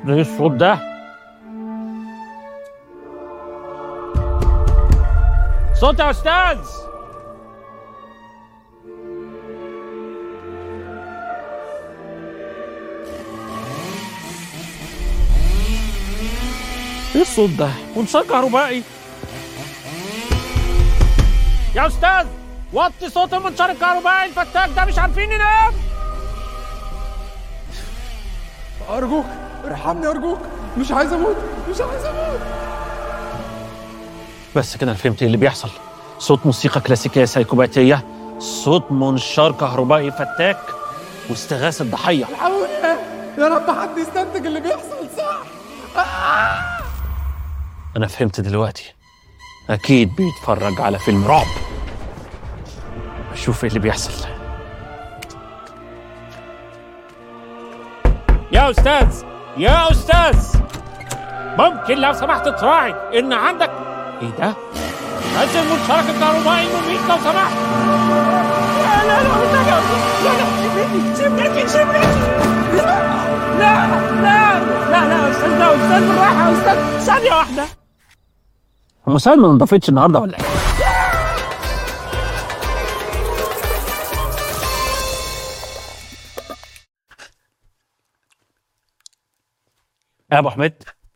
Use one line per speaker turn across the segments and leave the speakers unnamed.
ايه الصوت ده؟ صوت يا استاذ ايه الصوت ده؟ منشار كهربائي يا استاذ وطي صوت المنشار الكهربائي الفتاك ده مش عارفين ننام
ارجوك ارحمني ارجوك مش عايز اموت مش عايز اموت
بس كده انا فهمت ايه اللي بيحصل صوت موسيقى كلاسيكيه سايكوباتيه صوت منشار كهربائي فتاك واستغاثه ضحيه
الحقوني يا رب حد يستنتج اللي بيحصل صح
انا فهمت دلوقتي اكيد بيتفرج على فيلم رعب اشوف ايه اللي بيحصل يا استاذ يا استاذ ممكن لو سمحت تراعي ان عندك ايه ده نزل منشارك الكهربائي المميت لو سمحت لا لا لا والنبي يا أستاذ. لا لا سيبني سيبني لا لا لا لا لا يا استاذ لا يا استاذ بالراحه يا استاذ ثانيه واحده هم سهل ما نضفتش النهارده ولا ايه؟ يا ابو حميد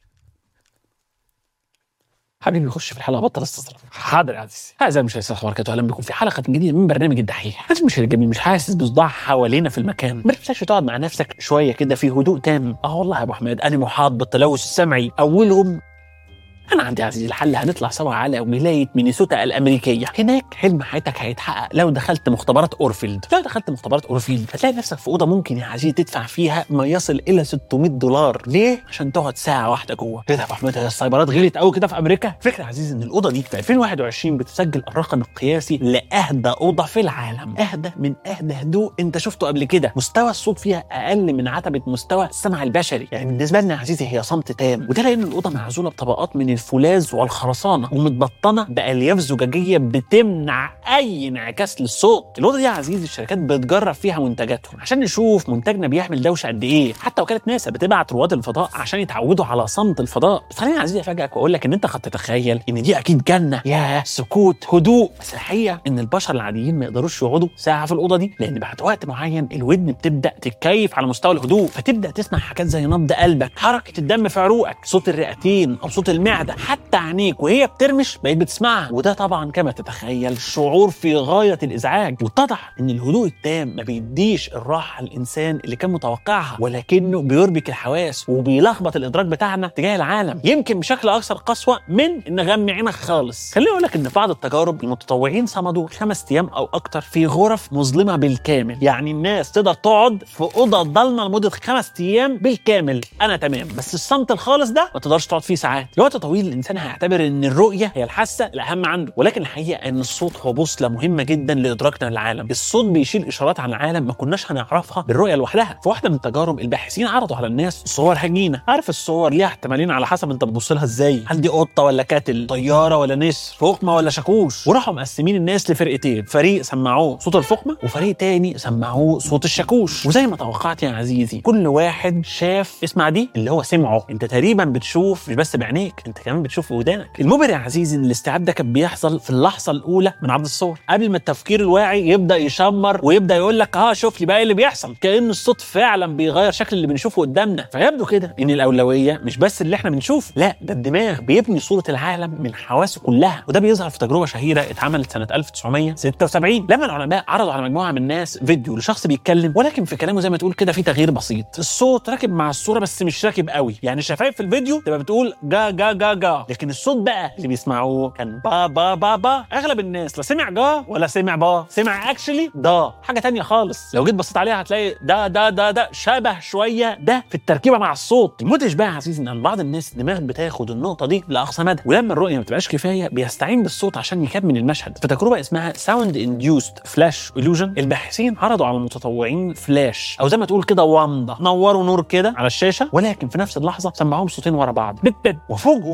حبيبي خش في الحلقه بطل استظراف حاضر يا عزيزي هذا مش هيصح وبركاته اهلا بكم في حلقه جديده من برنامج الدحيح انت مش الجميل مش حاسس بصداع حوالينا في المكان ما تنساش تقعد مع نفسك شويه كده في هدوء تام اه والله يا ابو حميد انا محاط بالتلوث السمعي اولهم انا عندي يا عزيزي الحل هنطلع سوا على ولايه مينيسوتا الامريكيه هناك حلم حياتك هيتحقق لو دخلت مختبرات اورفيلد لو دخلت مختبرات اورفيلد هتلاقي نفسك في اوضه ممكن يا عزيزي تدفع فيها ما يصل الى 600 دولار ليه عشان تقعد ساعه واحده جوه كده يا ابو احمد هي السايبرات غليت قوي كده في امريكا فكره يا عزيزي ان الاوضه دي في 2021 بتسجل الرقم القياسي لاهدى اوضه في العالم اهدى من اهدى هدوء انت شفته قبل كده مستوى الصوت فيها اقل من عتبه مستوى السمع البشري يعني بالنسبه لنا يا عزيزي هي صمت تام وده لان الاوضه معزوله بطبقات من الفولاذ والخرسانه ومتبطنه بالياف زجاجيه بتمنع اي انعكاس للصوت الاوضه دي يا عزيزي الشركات بتجرب فيها منتجاتهم عشان نشوف منتجنا بيحمل دوشه قد ايه حتى وكاله ناسا بتبعت رواد الفضاء عشان يتعودوا على صمت الفضاء بس خليني يا عزيزي افاجئك واقول لك ان انت قد تتخيل ان دي اكيد جنه يا سكوت هدوء بس الحقيقه ان البشر العاديين ما يقدروش يقعدوا ساعه في الاوضه دي لان بعد وقت معين الودن بتبدا تتكيف على مستوى الهدوء فتبدا تسمع حاجات زي نبض قلبك حركه الدم في عروقك صوت الرئتين او صوت المعده حتى عينيك وهي بترمش بقيت بتسمعها وده طبعا كما تتخيل شعور في غايه الازعاج واتضح ان الهدوء التام ما بيديش الراحه للانسان اللي كان متوقعها ولكنه بيربك الحواس وبيلخبط الادراك بتاعنا تجاه العالم يمكن بشكل اكثر قسوه من ان غمي عينك خالص خليني اقول لك ان في بعض التجارب المتطوعين صمدوا خمس ايام او اكتر في غرف مظلمه بالكامل يعني الناس تقدر تقعد في اوضه ضلمه لمده خمس ايام بالكامل انا تمام بس الصمت الخالص ده ما تقدرش تقعد فيه ساعات لوقت طويل الانسان هيعتبر ان الرؤيه هي الحاسه الاهم عنده ولكن الحقيقه ان الصوت هو بوصله مهمه جدا لادراكنا للعالم الصوت بيشيل اشارات عن العالم ما كناش هنعرفها بالرؤيه لوحدها في واحده من التجارب الباحثين عرضوا على الناس صور هجينه عارف الصور ليها احتمالين على حسب انت بتبص لها ازاي هل دي قطه ولا كاتل طياره ولا نسر فقمه ولا شاكوش وراحوا مقسمين الناس لفرقتين فريق سمعوه صوت الفقمه وفريق تاني سمعوه صوت الشاكوش وزي ما توقعت يا عزيزي كل واحد شاف اسمع دي اللي هو سمعه انت تقريبا بتشوف مش بس بعينيك انت كمان بتشوف ودانك المبهر يا عزيزي ان الاستيعاب ده كان بيحصل في اللحظه الاولى من عرض الصور قبل ما التفكير الواعي يبدا يشمر ويبدا يقول لك اه شوف لي بقى إيه اللي بيحصل كان الصوت فعلا بيغير شكل اللي بنشوفه قدامنا فيبدو كده ان الاولويه مش بس اللي احنا بنشوفه لا ده الدماغ بيبني صوره العالم من حواسه كلها وده بيظهر في تجربه شهيره اتعملت سنه 1976 لما العلماء عرضوا على مجموعه من الناس فيديو لشخص بيتكلم ولكن في كلامه زي ما تقول كده في تغيير بسيط الصوت راكب مع الصوره بس مش راكب قوي يعني الشفايف في الفيديو تبقى بتقول جا جا جا جا لكن الصوت بقى اللي بيسمعوه كان با با با با اغلب الناس لا سمع جا ولا سمع با سمع اكشلي دا حاجه تانية خالص لو جيت بصيت عليها هتلاقي ده ده ده ده شبه شويه ده في التركيبه مع الصوت المدهش بقى يا عزيزي ان بعض الناس الدماغ بتاخد النقطه دي لاقصى مدى ولما الرؤيه ما بتبقاش كفايه بيستعين بالصوت عشان يكمل المشهد في تجربه اسمها ساوند انديوست فلاش illusion الباحثين عرضوا على المتطوعين فلاش او زي ما تقول كده ومضه نوروا نور كده على الشاشه ولكن في نفس اللحظه سمعوهم صوتين ورا بعض بت بت وفوجئوا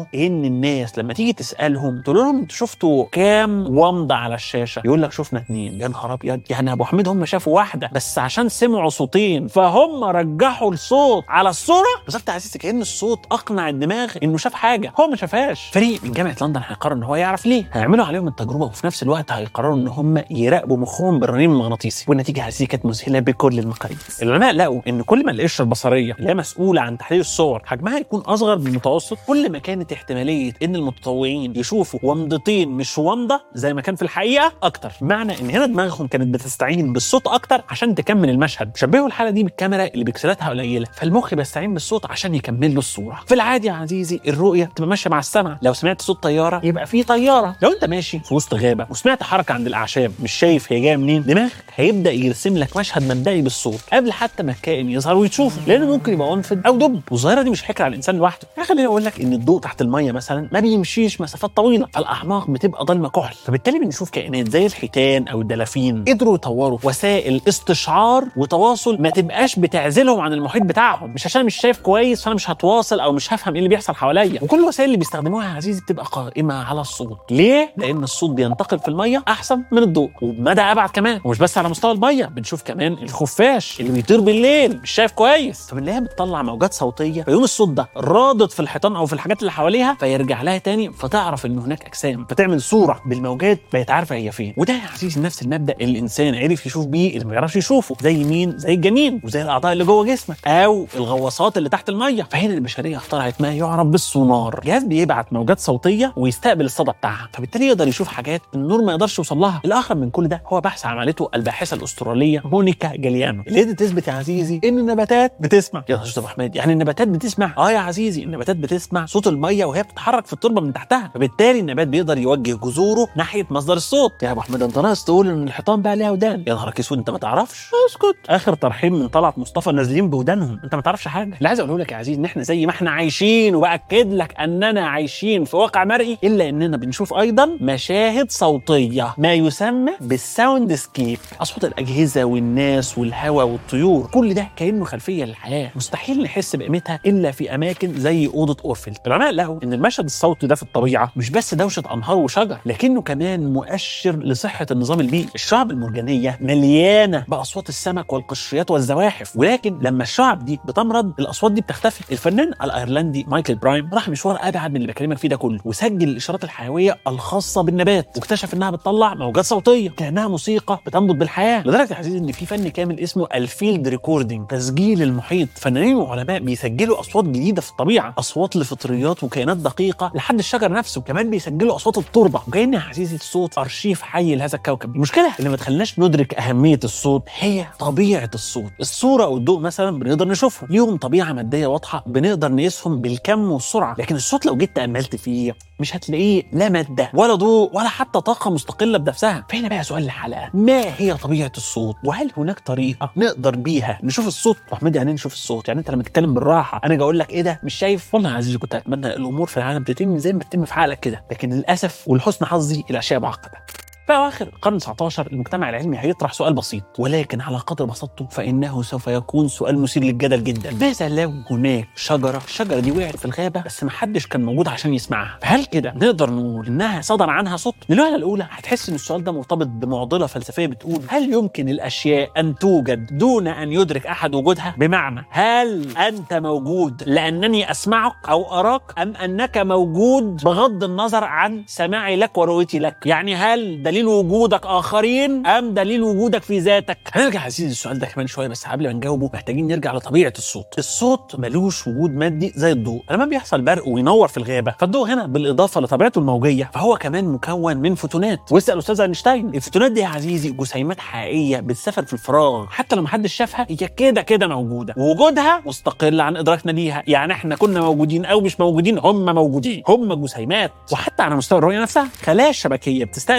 ان الناس لما تيجي تسالهم تقول لهم انتوا شفتوا كام ومضه على الشاشه يقول لك شفنا اتنين يا نهار ابيض يعني يا ابو حميد هم شافوا واحده بس عشان سمعوا صوتين فهم رجحوا الصوت على الصوره بالظبط يا عزيزي كان الصوت اقنع الدماغ انه شاف حاجه هو ما شافهاش فريق من جامعه لندن هيقرر ان هو يعرف ليه هيعملوا عليهم التجربه وفي نفس الوقت هيقرروا ان هم يراقبوا مخهم بالرنين المغناطيسي والنتيجه يا عزيزي كانت مذهله بكل المقاييس العلماء لقوا ان كل ما القشره البصريه اللي هي مسؤوله عن تحليل الصور حجمها يكون اصغر من المتوسط كل ما كانت احتماليه ان المتطوعين يشوفوا ومضتين مش ومضه زي ما كان في الحقيقه اكتر معنى ان هنا دماغهم كانت بتستعين بالصوت اكتر عشان تكمل المشهد شبهوا الحاله دي بالكاميرا اللي بكسلاتها قليله فالمخ بيستعين بالصوت عشان يكمل له الصوره في العادي يا عزيزي الرؤيه بتبقى ماشيه مع السمع لو سمعت صوت طياره يبقى في طياره لو انت ماشي في وسط غابه وسمعت حركه عند الاعشاب مش شايف هي جايه منين دماغك هيبدا يرسم لك مشهد مبدئي بالصوت قبل حتى ما الكائن يظهر وتشوفه لانه ممكن يبقى انفد او دب والظاهره دي مش حكر على الانسان لوحده يعني خليني اقول لك ان الضوء تحت الميه مثلا ما بيمشيش مسافات طويله فالاعماق بتبقى ضلمه كحل فبالتالي بنشوف كائنات زي الحيتان او الدلافين قدروا يطوروا وسائل استشعار وتواصل ما تبقاش بتعزلهم عن المحيط بتاعهم مش عشان مش شايف كويس فانا مش هتواصل او مش هفهم ايه اللي بيحصل حواليا وكل الوسائل اللي بيستخدموها يا عزيزي بتبقى قائمه على الصوت ليه لان الصوت بينتقل في الميه احسن من الضوء وبمدى ابعد كمان ومش بس على مستوى الميه بنشوف كمان الخفاش اللي بيطير بالليل مش شايف كويس فبنلاقيها بتطلع موجات صوتيه فيقوم الصوت ده رادد في الحيطان او في الحاجات اللي حواليها فيرجع لها تاني فتعرف ان هناك اجسام فتعمل صوره بالموجات بقت عارفه هي فين وده يا عزيزي نفس المبدا اللي الانسان عرف يشوف بيه اللي ما بيعرفش يشوفه زي مين زي الجنين وزي الاعضاء اللي جوه جسمك او الغواصات اللي تحت الميه فهنا البشريه اخترعت ما يعرف بالسونار جهاز بيبعت موجات صوتيه ويستقبل الصدى بتاعها فبالتالي يقدر يشوف حاجات النور ما يقدرش يوصل لها الاخر من كل ده هو بحث عملته الباحثه الاستراليه مونيكا جاليانو اللي قدرت تثبت يا عزيزي ان النباتات بتسمع يا استاذ ابو حميد يعني النباتات بتسمع اه يا عزيزي النباتات بتسمع صوت الميه وهي بتتحرك في التربه من تحتها فبالتالي النبات بيقدر يوجه جذوره ناحيه مصدر الصوت يا ابو حميد انت ناقص تقول ان الحيطان بقى ليها ودان يا نهارك اسود انت ما تعرفش اسكت اخر ترحيب من طلعت مصطفى نازلين بودانهم انت ما تعرفش حاجه اللي عايز اقوله لك يا عزيزي ان احنا زي ما احنا عايشين وباكد لك اننا عايشين في واقع مرئي الا اننا بنشوف ايضا مشاهد صوتيه ما يسمى بالساوند سكيب اصوات الاجهزه والناس والهواء والطيور كل ده كانه خلفيه للحياه مستحيل نحس بقيمتها الا في اماكن زي اوضه اورفيلد العلماء لقوا ان المشهد الصوتي ده في الطبيعه مش بس دوشه انهار وشجر لكنه كمان مؤشر لصحه النظام البيئي الشعب المرجانيه مليانه باصوات السمك والقشريات والزواحف ولكن لما الشعب دي بتمرض الاصوات دي بتختفي الفنان الايرلندي مايكل برايم راح مشوار ابعد من اللي بكلمك فيه ده كله وسجل الاشارات الحيويه الخاصه بالنبات واكتشف انها بتطلع موجات صوتيه كانها موسيقى بتنبض بالحياه لدرجه يا عزيزي ان في فن كامل اسمه الفيلد ريكوردينج تسجيل المحيط فنانين وعلماء بيسجلوا اصوات جديده في الطبيعه اصوات لفطريات وكائنات دقيقه لحد الشجر نفسه كمان بيسجلوا اصوات التربه وكان يا عزيزي الصوت ارشيف حي لهذا الكوكب المشكله اللي ما تخليناش ندرك اهميه الصوت هي طبيعه الصوت الصوره او الضوء مثلا بنقدر نشوفهم ليهم طبيعه ماديه واضحه بنقدر نقيسهم بالكم والسرعه لكن الصوت لو جيت تاملت فيه مش هتلاقيه لا ماده ولا ضوء ولا حتى طاقه مستقله بنفسها فهنا بقى سؤال الحلقه ما هي طبيعه الصوت وهل هناك طريقه نقدر بيها نشوف الصوت محمد يعني إيه نشوف الصوت يعني انت لما تتكلم بالراحه انا اجي اقول لك ايه ده مش شايف والله يا عزيزي كنت اتمنى الامور في العالم تتم زي ما بتتم في عقلك كده لكن للاسف ولحسن حظي الاشياء معقده في اواخر القرن 19 المجتمع العلمي هيطرح سؤال بسيط ولكن على قدر بساطته فانه سوف يكون سؤال مثير للجدل جدا ماذا لو هناك شجره الشجره دي وقعت في الغابه بس ما حدش كان موجود عشان يسمعها فهل كده نقدر نقول انها صدر عنها صوت للوهله الاولى هتحس ان السؤال ده مرتبط بمعضله فلسفيه بتقول هل يمكن الاشياء ان توجد دون ان يدرك احد وجودها بمعنى هل انت موجود لانني اسمعك او اراك ام انك موجود بغض النظر عن سماعي لك ورؤيتي لك يعني هل دليل وجودك اخرين ام دليل وجودك في ذاتك هنرجع يا عزيزي السؤال ده كمان شويه بس قبل ما نجاوبه محتاجين نرجع لطبيعه الصوت الصوت ملوش وجود مادي زي الضوء لما بيحصل برق وينور في الغابه فالضوء هنا بالاضافه لطبيعته الموجيه فهو كمان مكون من فوتونات واسال استاذ اينشتاين الفوتونات دي يا عزيزي جسيمات حقيقيه بتسافر في الفراغ حتى لو محدش شافها هي كده كده موجوده ووجودها مستقل عن ادراكنا ليها يعني احنا كنا موجودين او مش موجودين هم موجودين هم جسيمات وحتى على مستوى الرؤيه نفسها خلايا الشبكيه بتستقبل فوتونات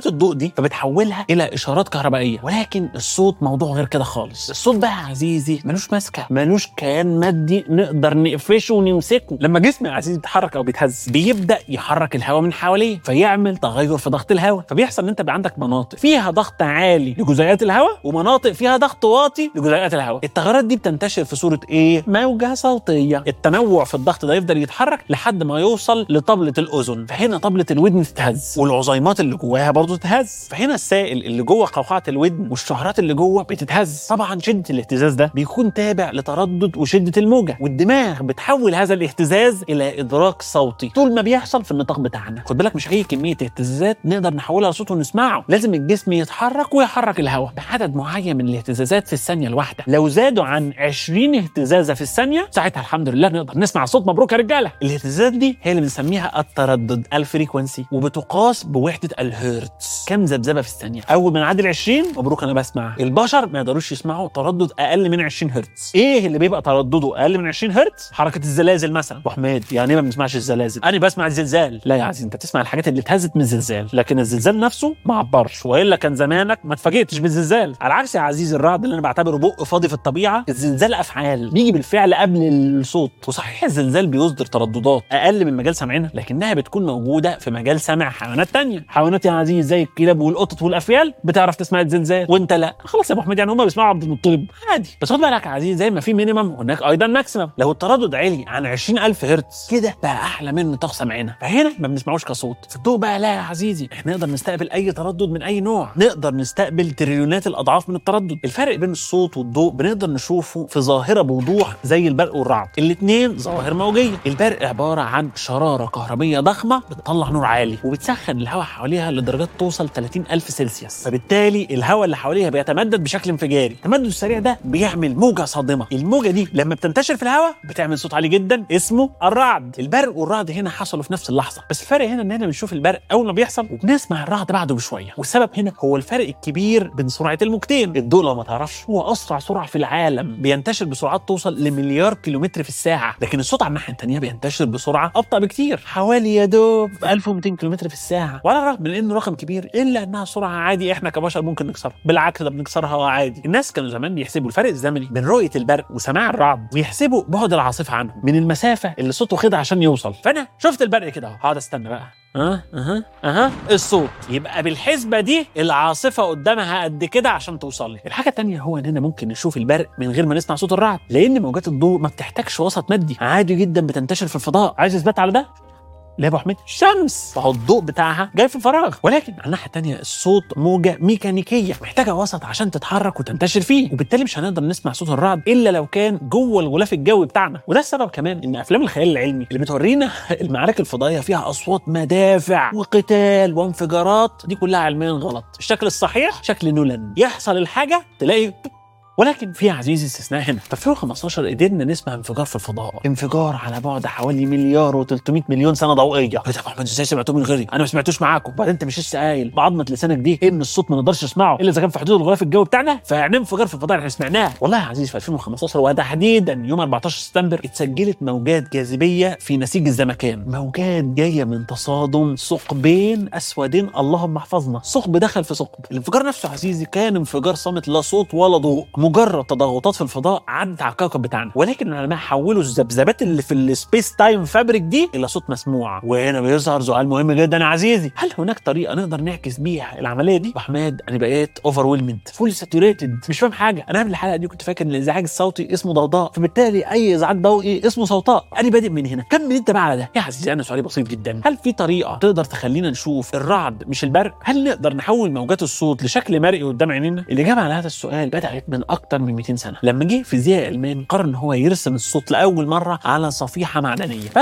موجات الضوء دي فبتحولها الى اشارات كهربائيه ولكن الصوت موضوع غير كده خالص الصوت بقى يا عزيزي ملوش ماسكه ملوش كيان مادي نقدر نقفشه ونمسكه لما جسم يا عزيزي بيتحرك او بيتهز بيبدا يحرك الهواء من حواليه فيعمل تغير في ضغط الهواء فبيحصل ان انت بقى عندك مناطق فيها ضغط عالي لجزيئات الهواء ومناطق فيها ضغط واطي لجزيئات الهواء التغيرات دي بتنتشر في صوره ايه موجه صوتيه التنوع في الضغط ده يفضل يتحرك لحد ما يوصل لطبله الاذن فهنا طبله الودن تتهز والعظيمات اللي جواها برضه تتهز فهنا السائل اللي جوه قوقعه الودن والشعرات اللي جوه بتتهز طبعا شده الاهتزاز ده بيكون تابع لتردد وشده الموجه والدماغ بتحول هذا الاهتزاز الى ادراك صوتي طول ما بيحصل في النطاق بتاعنا خد بالك مش اي كميه اهتزازات نقدر نحولها لصوت ونسمعه لازم الجسم يتحرك ويحرك الهواء بعدد معين من الاهتزازات في الثانيه الواحده لو زادوا عن 20 اهتزازه في الثانيه ساعتها الحمد لله نقدر نسمع صوت مبروك يا رجاله الاهتزازات دي هي اللي بنسميها التردد الفريكونسي وبتقاس بوحده الهرتز كم ذبذبه في الثانيه اول ما نعدي ال 20 مبروك انا بسمع البشر ما يقدروش يسمعوا تردد اقل من 20 هرتز ايه اللي بيبقى تردده اقل من 20 هرتز حركه الزلازل مثلا ابو حميد يعني ايه ما بنسمعش الزلازل انا بسمع الزلزال لا يا عزيزي انت تسمع الحاجات اللي اتهزت من الزلزال لكن الزلزال نفسه ما عبرش والا كان زمانك ما اتفاجئتش بالزلزال على عكس يا عزيزي الرعد اللي انا بعتبره بق فاضي في الطبيعه الزلزال افعال بيجي بالفعل قبل الصوت وصحيح الزلزال بيصدر ترددات اقل من مجال سمعنا لكنها بتكون موجوده في مجال سمع حيوانات تانية حيوانات يا عزيزي زي الكلاب والقطط والافيال بتعرف تسمع الزلزال وانت لا خلاص يا ابو حميد يعني هم بيسمعوا عبد المطلب عادي بس خد بالك يا عزيزي زي ما في مينيمم هناك ايضا ماكسيمم لو التردد عالي عن 20000 هرتز كده بقى احلى من نطاق سمعنا فهنا ما بنسمعوش كصوت في الضوء بقى لا يا عزيزي احنا نقدر نستقبل اي تردد من اي نوع نقدر نستقبل تريليونات الاضعاف من التردد الفرق بين الصوت والضوء بنقدر نشوفه في ظاهره بوضوح زي البرق والرعد الاثنين ظواهر موجيه البرق عباره عن شراره كهربيه ضخمه بتطلع نور عالي وبتسخن الهواء حواليها لدرجات توصل 30000 سلسيوس فبالتالي الهواء اللي حواليها بيتمدد بشكل انفجاري التمدد السريع ده بيعمل موجه صادمه الموجه دي لما بتنتشر في الهواء بتعمل صوت عالي جدا اسمه الرعد البرق والرعد هنا حصلوا في نفس اللحظه بس الفرق هنا ان احنا بنشوف البرق اول ما بيحصل وبنسمع الرعد بعده بشويه والسبب هنا هو الفرق الكبير بين سرعه الموجتين الضوء لو ما تعرفش هو اسرع سرعه في العالم بينتشر بسرعات توصل لمليار كيلومتر في الساعه لكن الصوت على الناحيه الثانيه بينتشر بسرعه ابطا بكتير حوالي يا دوب 1200 كيلومتر في الساعه وعلى الرغم من انه رقم كبير الا انها سرعه عادي احنا كبشر ممكن نكسرها بالعكس ده بنكسرها عادي الناس كانوا زمان بيحسبوا الفرق الزمني بين رؤيه البرق وسماع الرعد ويحسبوا بعد العاصفه عنهم من المسافه اللي الصوت واخدها عشان يوصل فانا شفت البرق كده اهو هقعد استنى بقى اه اها اها الصوت يبقى بالحسبه دي العاصفه قدامها قد كده عشان توصل لي الحاجه الثانيه هو اننا ممكن نشوف البرق من غير ما نسمع صوت الرعد لان موجات الضوء ما بتحتاجش وسط مادي عادي جدا بتنتشر في الفضاء عايز اثبات على ده ليه يا ابو حميد الشمس فهو الضوء بتاعها جاي في الفراغ ولكن على الناحيه الثانيه الصوت موجه ميكانيكيه محتاجه وسط عشان تتحرك وتنتشر فيه وبالتالي مش هنقدر نسمع صوت الرعد الا لو كان جوه الغلاف الجوي بتاعنا وده السبب كمان ان افلام الخيال العلمي اللي بتورينا المعارك الفضائيه فيها اصوات مدافع وقتال وانفجارات دي كلها علميا غلط الشكل الصحيح شكل نولان يحصل الحاجه تلاقي ولكن في عزيزي استثناء هنا في 2015 قدرنا نسمع انفجار في الفضاء انفجار على بعد حوالي مليار و300 مليون سنه ضوئيه ايه ده يا احمد ازاي سمعتوه من غيري انا ما سمعتوش معاكم بعدين انت مش لسه قايل بعضمه لسانك دي ان الصوت ما نقدرش نسمعه الا اذا كان في حدود الغلاف الجوي بتاعنا فيعني انفجار في الفضاء احنا سمعناه والله يا عزيزي في 2015 وتحديدا يوم 14 سبتمبر اتسجلت موجات جاذبيه في نسيج الزمكان موجات جايه من تصادم ثقبين اسودين اللهم احفظنا ثقب دخل في ثقب الانفجار نفسه يا عزيزي كان انفجار صامت لا صوت ولا ضوء مجرد تضغطات في الفضاء عدت على الكوكب بتاعنا ولكن العلماء حولوا الذبذبات اللي في السبيس تايم فابريك دي الى صوت مسموع وهنا بيظهر سؤال مهم جدا يا عزيزي هل هناك طريقه نقدر نعكس بيها العمليه دي احمد انا بقيت اوفر ويلمنت فول ساتوريتد مش فاهم حاجه انا قبل الحلقه دي كنت فاكر ان الازعاج الصوتي اسمه ضوضاء فبالتالي اي ازعاج ضوئي اسمه صوتاء انا بادئ من هنا كمل انت بقى على ده يا عزيزي انا سؤالي بسيط جدا هل في طريقه تقدر تخلينا نشوف الرعد مش البرق هل نقدر نحول موجات الصوت لشكل مرئي قدام عينينا الاجابه على هذا السؤال بدات من اكتر من 200 سنه لما جه فيزيائي الماني قرر ان هو يرسم الصوت لاول مره على صفيحه معدنيه في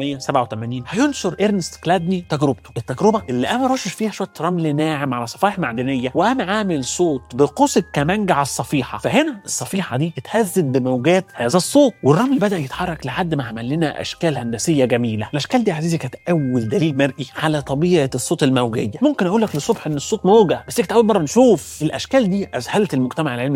1787 هينشر ارنست كلادني تجربته التجربه اللي قام رشش فيها شويه رمل ناعم على صفائح معدنيه وقام عامل صوت بقوس الكمانجه على الصفيحه فهنا الصفيحه دي اتهزت بموجات هذا الصوت والرمل بدا يتحرك لحد ما عمل لنا اشكال هندسيه جميله الاشكال دي يا عزيزي كانت اول دليل مرئي على طبيعه الصوت الموجيه ممكن اقول لك للصبح ان الصوت موجه بس كانت اول مره نشوف الاشكال دي اذهلت المجتمع العلمي في الوقت ده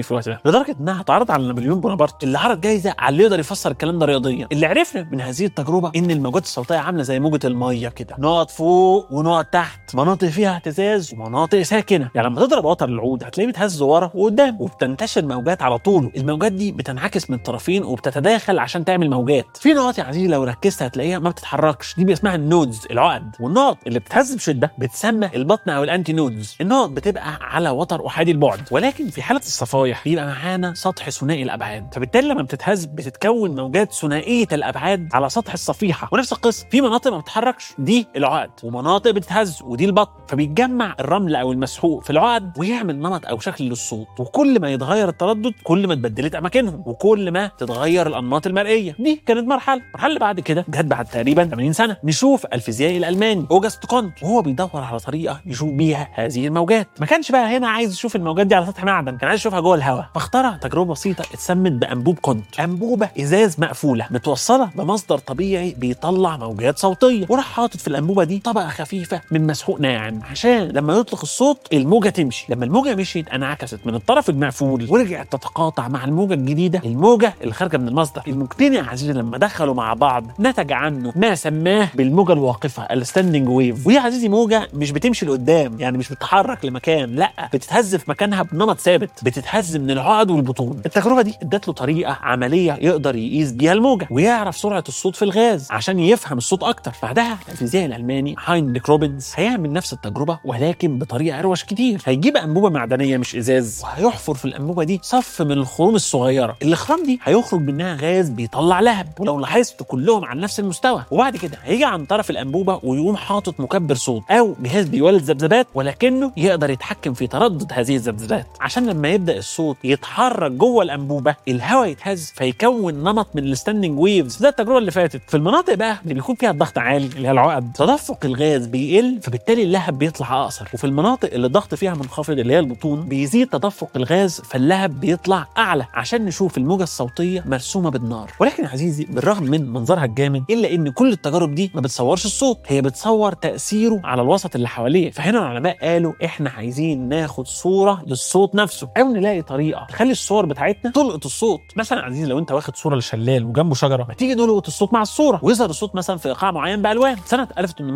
لدرجه انها اتعرض على نابليون بونابرت اللي عرض جايزه على اللي يقدر يفسر الكلام ده رياضيا اللي عرفنا من هذه التجربه ان الموجات الصوتيه عامله زي موجه الميه كده نقط فوق ونقط تحت مناطق فيها اهتزاز ومناطق ساكنه يعني لما تضرب وتر العود هتلاقيه بيتهز ورا وقدام وبتنتشر موجات على طوله الموجات دي بتنعكس من الطرفين وبتتداخل عشان تعمل موجات في نقط يا عزيزي لو ركزت هتلاقيها ما بتتحركش دي اسمها النودز العقد والنقط اللي بتتهز بشده بتسمى البطن او الانتي نودز النقط بتبقى على وتر احادي البعد ولكن في حاله الصفايح بيبقى معانا سطح ثنائي الابعاد فبالتالي لما بتتهز بتتكون موجات ثنائيه الابعاد على سطح الصفيحه ونفس القصه في مناطق ما بتتحركش دي العقد ومناطق بتتهز ودي البطن فبيتجمع الرمل او المسحوق في العقد ويعمل نمط او شكل للصوت وكل ما يتغير التردد كل ما اتبدلت اماكنهم وكل ما تتغير الانماط المرئيه دي كانت مرحله المرحله اللي بعد كده جت بعد تقريبا 80 سنه نشوف الفيزيائي الالماني اوجست كونت وهو بيدور على طريقه يشوف بيها هذه الموجات ما كانش بقى هنا عايز يشوف الموجات دي على سطح معدن كان عايز يشوفها جوه الهواء فاخترع تجربه بسيطه اتسمت بانبوب كونت انبوبه ازاز مقفوله متوصله بمصدر طبيعي بيطلع موجات صوتيه وراح حاطط في الانبوبه دي طبقه خفيفه من مسحوق ناعم عشان لما يطلق الصوت الموجه تمشي لما الموجه مشيت انعكست من الطرف المقفول ورجعت تتقاطع مع الموجه الجديده الموجه اللي خارجه من المصدر الموجتين يا عزيزي لما دخلوا مع بعض نتج عنه ما سماه بالموجه الواقفه الستاندنج ويف ودي يا عزيزي موجه مش بتمشي لقدام يعني مش بتتحرك لمكان لا بتتهز في مكانها بنمط ثابت بتتهز من العقد والبطون التجربه دي ادت له طريقه عمليه يقدر يقيس بيها الموجه ويعرف سرعه الصوت في الغاز عشان يفهم الصوت اكتر بعدها الفيزيائي الالماني هاينريك روبنز هيعمل نفس التجربه ولكن بطريقه اروش كتير هيجيب انبوبه معدنيه مش ازاز وهيحفر في الانبوبه دي صف من الخروم الصغيره الاخرام دي هيخرج منها غاز بيطلع لهب ولو لاحظت كلهم على نفس المستوى وبعد كده هيجي عن طرف الانبوبه ويقوم حاطط مكبر صوت او جهاز بيولد ذبذبات ولكنه يقدر يتحكم في تردد هذه الذبذبات عشان لما يبدا الصوت يتحرك جوه الانبوبه الهواء يتهز فيكون نمط من الستاندنج ويفز ده التجربه اللي فاتت في المناطق بقى اللي بيكون فيها الضغط عالي اللي هي العقد تدفق الغاز بيقل فبالتالي اللهب بيطلع اقصر وفي المناطق اللي الضغط فيها منخفض اللي هي البطون بيزيد تدفق الغاز فاللهب بيطلع اعلى عشان نشوف الموجه الصوتيه مرسومه بالنار ولكن يا عزيزي بالرغم من منظرها الجامد الا ان كل التجارب دي ما بتصورش الصوت هي بتصور تاثيره على الوسط اللي حواليه فهنا العلماء قالوا احنا عايزين ناخد صوره للصوت نفسه او نلاقي طريقه تخلي الصور بتاعتنا تلقط الصوت مثلا يا عزيزي لو انت واخد صوره لشلال وجنبه شجره ما تيجي نلقط الصوت مع الصوره ويظهر الصوت مثلا في ايقاع معين بالوان سنه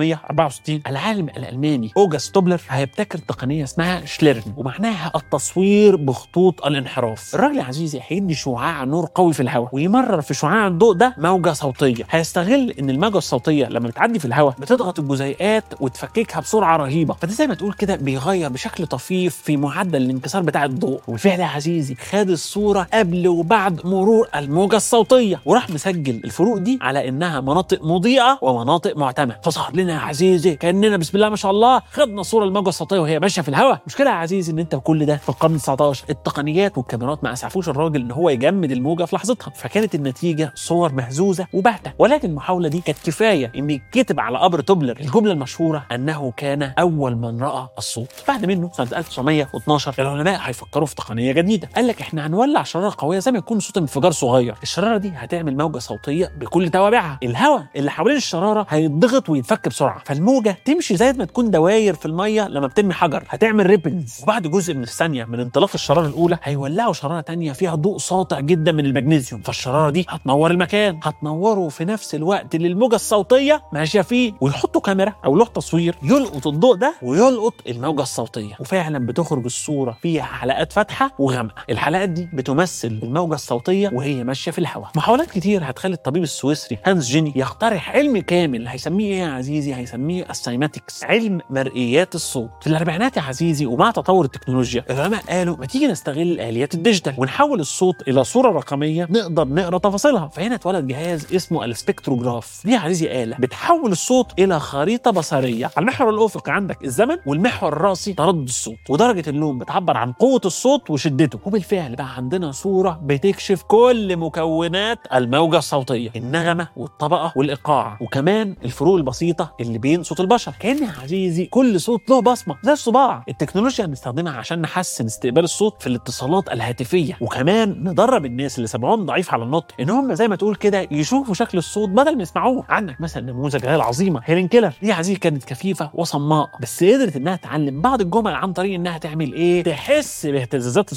1864 العالم الالماني اوجست توبلر هيبتكر تقنيه اسمها شليرن ومعناها التصوير بخطوط الانحراف الراجل يا عزيزي هيدي شعاع نور قوي في الهواء ويمرر في شعاع الضوء ده موجه صوتيه هيستغل ان الموجه الصوتيه لما بتعدي في الهواء بتضغط الجزيئات وتفككها بسرعه رهيبه فده زي ما تقول كده بيغير بشكل طفيف في معدل الانكسار بتاع الضوء وبالفعل يا عزيزي خد الصوره قبل وبعد مرور الموجه الصوتيه وراح مسجل الفروق دي على انها مناطق مضيئه ومناطق معتمه فظهر لنا يا عزيزي كاننا بسم الله ما شاء الله خدنا صوره الموجه الصوتيه وهي ماشيه في الهواء مشكله يا عزيزي ان انت كل ده في القرن 19 التقنيات والكاميرات ما اسعفوش الراجل ان هو يجمد الموجه في لحظتها فكانت النتيجه صور مهزوزه وباهته ولكن المحاوله دي كانت كفايه ان يتكتب على قبر توبلر الجمله المشهوره انه كان اول من راى الصوت بعد منه سنه 1912 العلماء هيفكروا في تقنيه جديده قال لك احنا هنولع شراره قويه زي ما يكون صوت انفجار صغير الشراره دي هتعمل موجه صوتيه بكل توابعها الهواء اللي حوالين الشراره هيتضغط ويتفك بسرعه فالموجه تمشي زي ما تكون دواير في الميه لما بترمي حجر هتعمل ريبلز وبعد جزء من الثانيه من انطلاق الشراره الاولى هيولعوا شراره تانية فيها ضوء ساطع جدا من المغنيسيوم فالشراره دي هتنور المكان هتنوره في نفس الوقت اللي الموجه الصوتيه ماشيه فيه ويحطوا كاميرا او لوح تصوير يلقط الضوء ده ويلقط الموجه الصوتيه وفعلا بتخرج الصوره فيها حلقات فاتحه وغامقه الحلقات دي بتمثل الموجه الصوتيه وهي ماشيه في الهواء محاولات كتير هتخلي الطبيب السويسري هانس جيني يقترح علم كامل هيسميه ايه يا عزيزي هيسميه السايماتكس علم مرئيات الصوت في الاربعينات يا عزيزي ومع تطور التكنولوجيا العلماء قالوا ما تيجي نستغل اليات الديجيتال ونحول الصوت الى صوره رقميه نقدر نقرا تفاصيلها فهنا اتولد جهاز اسمه السبكتروجراف دي يا عزيزي اله بتحول الصوت الى خريطه بصريه على المحور الافقي عندك الزمن والمحور الراسي تردد الصوت ودرجه اللون بتعبر عن قوه الصوت وشدته وبالفعل بقى عندنا صوره بتكشف كل مكونات الموجه الصوتيه النغمه والطبقه والايقاع وكمان الفروق البسيطه اللي بين صوت البشر كان يا عزيزي كل صوت له بصمه زي الصباع التكنولوجيا هنستخدمها عشان نحسن استقبال الصوت في الاتصالات الهاتفيه وكمان ندرب الناس اللي سمعهم ضعيف على النطق ان هم زي ما تقول كده يشوفوا شكل الصوت بدل ما يسمعوه عندك مثلا نموذج هي العظيمه هيلين كيلر دي يا عزيزي كانت كفيفه وصماء بس قدرت انها تعلم بعض الجمل عن طريق انها تعمل ايه تحس باهتزازات الصوت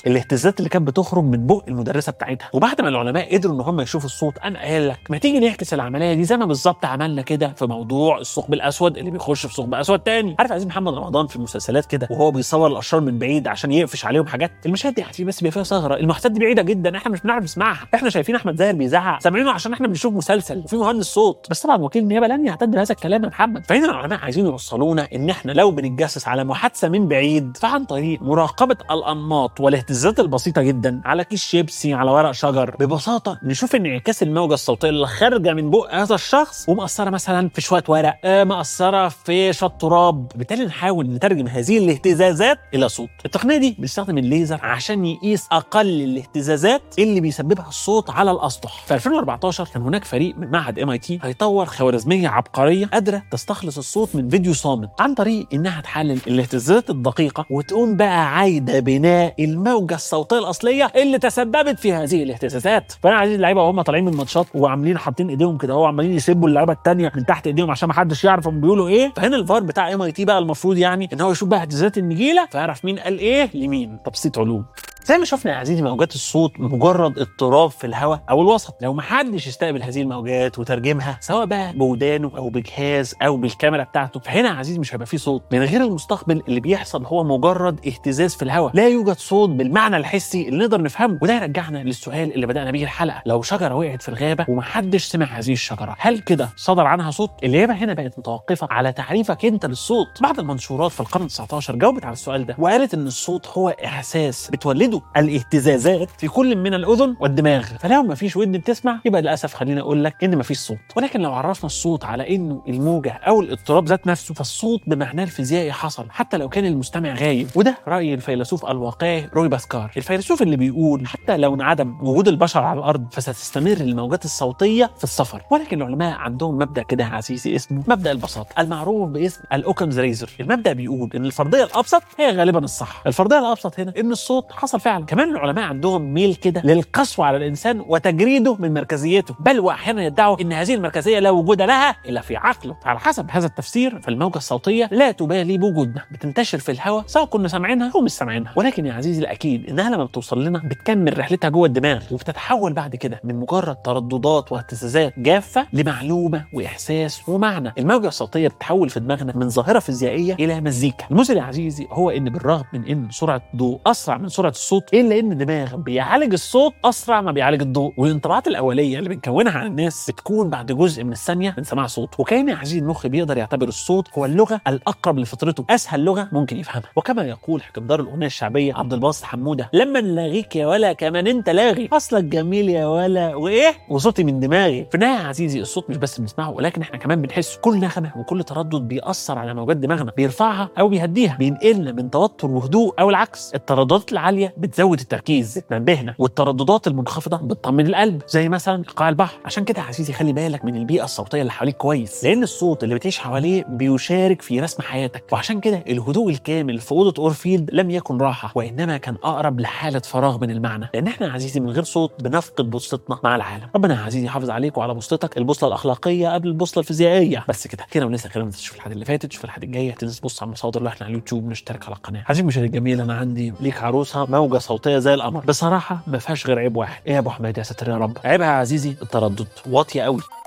الاهتزازات اللي كانت بتخرج من بق المدرسه بتاعتها وبعد ما العلماء قدروا ان هم يشوفوا الصوت انا قايل لك ما تيجي نعكس العمليه دي زي ما بالظبط عملنا كده في موضوع الثقب الاسود اللي بيخش في ثقب اسود تاني عارف عزيز محمد رمضان في المسلسلات كده وهو بيصور الاشرار من بعيد عشان يقفش عليهم حاجات المشاهد دي عزيز بس بيبقى فيها ثغره المحادثات دي بعيده جدا احنا مش بنعرف نسمعها احنا شايفين احمد زاهر بيزعق سامعينه عشان احنا بنشوف مسلسل وفي مهندس صوت بس طبعا وكيل النيابه لن يعتد بهذا الكلام يا محمد فهنا العلماء عايزين يوصلونا ان احنا لو بنتجسس على محادثه من بعيد فعن طريق مراقبه الانماط والاهتزازات البسيطه جدا على كيس شيبسي على ورق شجر ببساطه نشوف انعكاس الموجه الصوتيه اللي خارجه من بق هذا الشخص ومأثره مثلا في شويه ورق آه مأثره في شويه تراب بالتالي نحاول نترجم هذه الاهتزازات الى صوت التقنيه دي بتستخدم الليزر عشان يقيس اقل الاهتزازات اللي بيسببها الصوت على الاسطح في 2014 كان هناك فريق من معهد ام اي تي هيطور خوارزميه عبقريه قادره تستخلص الصوت من فيديو صامت عن طريق انها تحلل الاهتزازات الدقيقه وتقوم بقى عايده بناء الموجه الصوتيه الاصليه اللي تسببت في هذه الاهتزازات فانا عايز اللعيبه وهم طالعين من الماتشات وعاملين حاطين ايديهم كده هو عمالين يسبوا اللعيبه الثانيه من تحت ايديهم عشان ما حدش يعرف هم بيقولوا ايه فهنا الفار بتاع ام اي تي بقى المفروض يعني ان هو يشوف بقى اهتزازات النجيله فيعرف مين قال ايه لمين تبسيط علوم زي ما شفنا يا عزيزي موجات الصوت مجرد اضطراب في الهواء او الوسط لو ما حدش استقبل هذه الموجات وترجمها سواء بقى بودانه او بجهاز او بالكاميرا بتاعته فهنا يا عزيزي مش هيبقى فيه صوت من غير المستقبل اللي بيحصل هو مجرد اهتزاز في الهواء لا يوجد صوت بالمعنى الحسي اللي نقدر نفهمه وده يرجعنا للسؤال اللي بدانا بيه الحلقه لو شجره وقعت في الغابه ومحدش سمع هذه الشجره هل كده صدر عنها صوت الاجابه هنا بقت متوقفه على تعريفك انت للصوت بعض المنشورات في القرن 19 جاوبت على السؤال ده وقالت ان الصوت هو احساس بتولده الاهتزازات في كل من الاذن والدماغ فلو ما فيش ودن بتسمع يبقى للاسف خليني اقول لك ان ما فيش صوت ولكن لو عرفنا الصوت على انه الموجه او الاضطراب ذات نفسه فالصوت بمعناه الفيزيائي حصل حتى لو كان المستمع غايب وده راي الفيلسوف الواقعي روي باسكار الفيلسوف اللي بيقول حتى لو انعدم وجود البشر على الارض فستستمر الموجات الصوتيه في السفر ولكن العلماء عندهم مبدا كده يا عزيزي اسمه مبدا البساطه المعروف باسم الاوكنز ريزر المبدا بيقول ان الفرضيه الابسط هي غالبا الصح الفرضيه الابسط هنا ان الصوت حصل فعلا كمان العلماء عندهم ميل كده للقسوه على الانسان وتجريده من مركزيته بل واحيانا يدعوا ان هذه المركزيه لا وجود لها الا في عقله على حسب هذا التفسير فالموجه الصوتيه لا تبالي بوجودنا بتنتشر في الهواء سواء كنا سامعينها او مش سامعينها ولكن يا عزيزي الاكيد انها لما بتوصل لنا بتكمل رحلتها جوه الدماغ وبتتحول بعد كده من مجرد ترددات واهتزازات جافه لمعلومه واحساس ومعنى الموجه الصوتيه بتتحول في دماغنا من ظاهره فيزيائيه الى مزيكا المثل يا عزيزي هو ان بالرغم من ان سرعه الضوء اسرع من سرعه الصوت الا ان الدماغ بيعالج الصوت اسرع ما بيعالج الضوء والانطباعات الاوليه اللي بنكونها عن الناس بتكون بعد جزء من الثانيه من سماع صوت وكان يا عزيزي المخ بيقدر يعتبر الصوت هو اللغه الاقرب لفطرته اسهل لغه ممكن يفهمها وكما يقول حكمدار الاغنيه الشعبيه عبد الباسط حموده لما نلاغيك يا ولا كمان انت لاغي اصلك جميل يا ولا وايه وصوتي من دماغي في النهايه يا عزيزي الصوت مش بس بنسمعه ولكن احنا كمان بنحس كل نغمه وكل تردد بيأثر على موجات دماغنا بيرفعها او بيهديها بينقلنا من توتر وهدوء او العكس الترددات العاليه بتزود التركيز بتنبهنا والترددات المنخفضه بتطمن القلب زي مثلا ايقاع البحر عشان كده يا عزيزي خلي بالك من البيئه الصوتيه اللي حواليك كويس لان الصوت اللي بتعيش حواليه بيشارك في رسم حياتك وعشان كده الهدوء الكامل في اوضه اورفيلد لم يكن راحه وانما كان اقرب لحاله فراغ من المعنى لان احنا يا عزيزي من غير صوت بنفقد بوصلتنا مع العالم ربنا يا عزيزي يحافظ عليك وعلى بوصلتك البوصله الاخلاقيه قبل البوصله الفيزيائيه بس كده كده ولسه خير ما تشوف الحلقه اللي فاتت تشوف الحلقه الجايه تنسى تبص على المصادر اللي احنا على اليوتيوب نشترك على القناه عزيزي المشاهد الجميل انا عندي ليك عروسه موجه صوتيه زي القمر بصراحه ما فيهاش غير عيب واحد ايه يا ابو حماد يا ساتر يا رب عيبها يا عزيزي التردد واطيه قوي